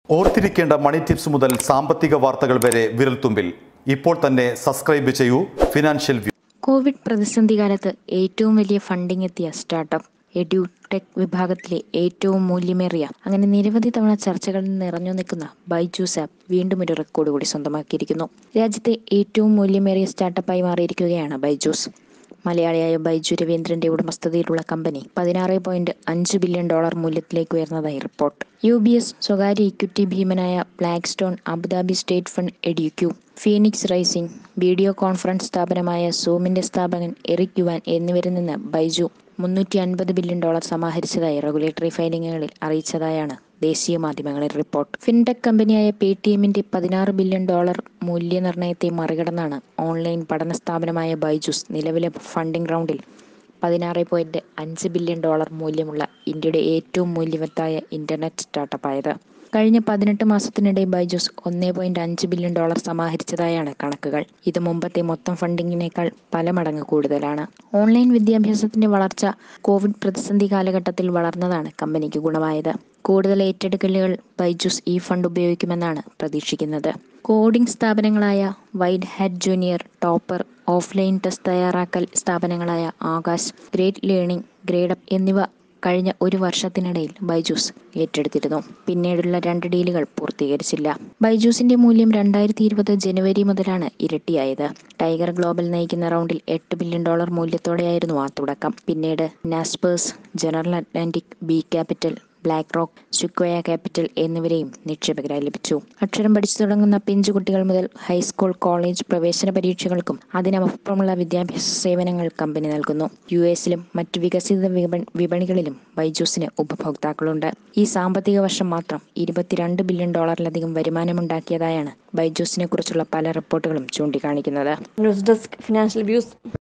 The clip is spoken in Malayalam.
ഓർത്തിരിക്കേണ്ട മണി ടിപ്സ് മുതൽ സാമ്പത്തിക വാർത്തകൾ വരെ വിരൽത്തുമ്പിൽ ഇപ്പോൾ തന്നെ സബ്സ്ക്രൈബ് ചെയ്യൂ ഫിനാൻഷ്യൽ വ്യൂ കോവിഡ് പ്രതിസന്ധി കാലത്ത് ഏറ്റവും വലിയ ഫണ്ടിംഗ് എത്തിയ സ്റ്റാർട്ടപ്പ് എഡ്യൂടെക് വിഭാഗത്തിലെ ഏറ്റവും മൂല്യമേറിയ അങ്ങനെ നിരവധി തവണ ചർച്ചകളിൽ നിറഞ്ഞു നിൽക്കുന്ന ബൈജൂസ് ആപ്പ് വീണ്ടും ഒരു റെക്കോർഡ് കൂടി സ്വന്തമാക്കിയിരിക്കുന്നു രാജ്യത്തെ ഏറ്റവും മൂല്യമേറിയ സ്റ്റാർട്ടപ്പായി മാറിയിരിക്കുകയാണ് ബൈജൂസ് മലയാളിയായ ബൈജു രവീന്ദ്രന്റെ ഉടമസ്ഥതയിലുള്ള കമ്പനി പതിനാറ് പോയിന്റ് അഞ്ച് ബില്യൺ ഡോളർ മൂല്യത്തിലേക്ക് ഉയർന്നതായി റിപ്പോർട്ട് യു ബി എസ് സ്വകാര്യ ഇക്വിറ്റി ഭീമനായ Blackstone Abu Dhabi state fund ADQ Phoenix Rising video conference സ്ഥാപനമായ സൂമിന്റെ സ്ഥാപകൻ എറിക് യുവാൻ എന്നിവരിൽ നിന്ന് ബൈജു മുന്നൂറ്റി അൻപത് ബില്യൺ ഡോളർ സമാഹരിച്ചതായി റെഗുലേറ്ററി ഫയലിംഗുകളിൽ അറിയിച്ചതായാണ് ദേശീയ മാധ്യമങ്ങളിൽ റിപ്പോർട്ട് ഫിൻടെക് കമ്പനിയായ പേ ടി എമ്മിന്റെ പതിനാറ് ബില്യൺ ഡോളർ മൂല്യനിർണ്ണയത്തെ മറികടന്നാണ് ഓൺലൈൻ പഠന സ്ഥാപനമായ ബൈജൂസ് നിലവിലെ ഫണ്ടിംഗ് റൗണ്ടിൽ പതിനാറ് പോയിന്റ് അഞ്ച് ബില്യൺ ഡോളർ മൂല്യമുള്ള ഇന്ത്യയുടെ ഏറ്റവും മൂല്യവത്തായ ഇന്റർനെറ്റ് സ്റ്റാർട്ടപ്പായത് കഴിഞ്ഞ പതിനെട്ട് മാസത്തിനിടെ ബൈജൂസ് ഒന്നേ പോയിന്റ് അഞ്ച് ബില്യൺ ഡോളർ സമാഹരിച്ചതായാണ് കണക്കുകൾ ഇത് മുമ്പത്തെ മൊത്തം ഫണ്ടിങ്ങിനേക്കാൾ പല മടങ്ങ് കൂടുതലാണ് ഓൺലൈൻ വിദ്യാഭ്യാസത്തിന്റെ വളർച്ച കോവിഡ് പ്രതിസന്ധി കാലഘട്ടത്തിൽ വളർന്നതാണ് കമ്പനിക്ക് ഗുണമായത് കൂടുതൽ ഏറ്റെടുക്കലുകൾ ബൈജൂസ് ഈ ഫണ്ട് ഉപയോഗിക്കുമെന്നാണ് പ്രതീക്ഷിക്കുന്നത് കോഡിംഗ് സ്ഥാപനങ്ങളായ White Hat Junior Toppr offline test തയ്യാറാക്കൽ സ്ഥാപനങ്ങളായ ആകാശ് ഗ്രേറ്റ് ലേണിംഗ് ഗ്രേഡപ്പ് എന്നിവ കഴിഞ്ഞ ഒരു വർഷത്തിനിടയിൽ ബൈജൂസ് ഏറ്റെടുത്തിരുന്നു പിന്നീടുള്ള രണ്ട് ഡീലുകൾ പൂർത്തീകരിച്ചില്ല ബൈജൂസിന്റെ മൂല്യം രണ്ടായിരത്തി ഇരുപത് ജനുവരി മുതലാണ് ഇരട്ടിയായത് ടൈഗർ ഗ്ലോബൽ നയിക്കുന്ന റൗണ്ടിൽ എട്ട് ബില്യൺ ഡോളർ മൂല്യത്തോടെയായിരുന്നു ആ തുടക്കം പിന്നീട് Naspers General Atlantic B Capital BlackRock Sequoia Capital എന്നിവരെയും നിക്ഷേപകരായി ലഭിച്ചു അക്ഷരം പഠിച്ചു തുടങ്ങുന്ന പിഞ്ചുകുട്ടികൾ മുതൽ ഹൈസ്കൂൾ കോളേജ് പ്രവേശന പരീക്ഷകൾക്കും അതിനപ്പുറമുള്ള വിദ്യാഭ്യാസ സേവനങ്ങൾ കമ്പനി നൽകുന്നു യു എസിലും മറ്റു വികസിത വിപ- വിപണികളിലും ബൈജൂസിന് ഉപഭോക്താക്കളുണ്ട് ഈ സാമ്പത്തിക വർഷം മാത്രം ഇരുപത്തിരണ്ട് ബില്യൺ ഡോളറിലധികം വരുമാനമുണ്ടാക്കിയതായാണ് ബൈജൂസിനെ കുറിച്ചുള്ള പല റിപ്പോർട്ടുകളും ചൂണ്ടിക്കാണിക്കുന്നത് ന്യൂസ് ഡെസ്ക് ഫിനാൻഷ്യൽ വ്യൂസ്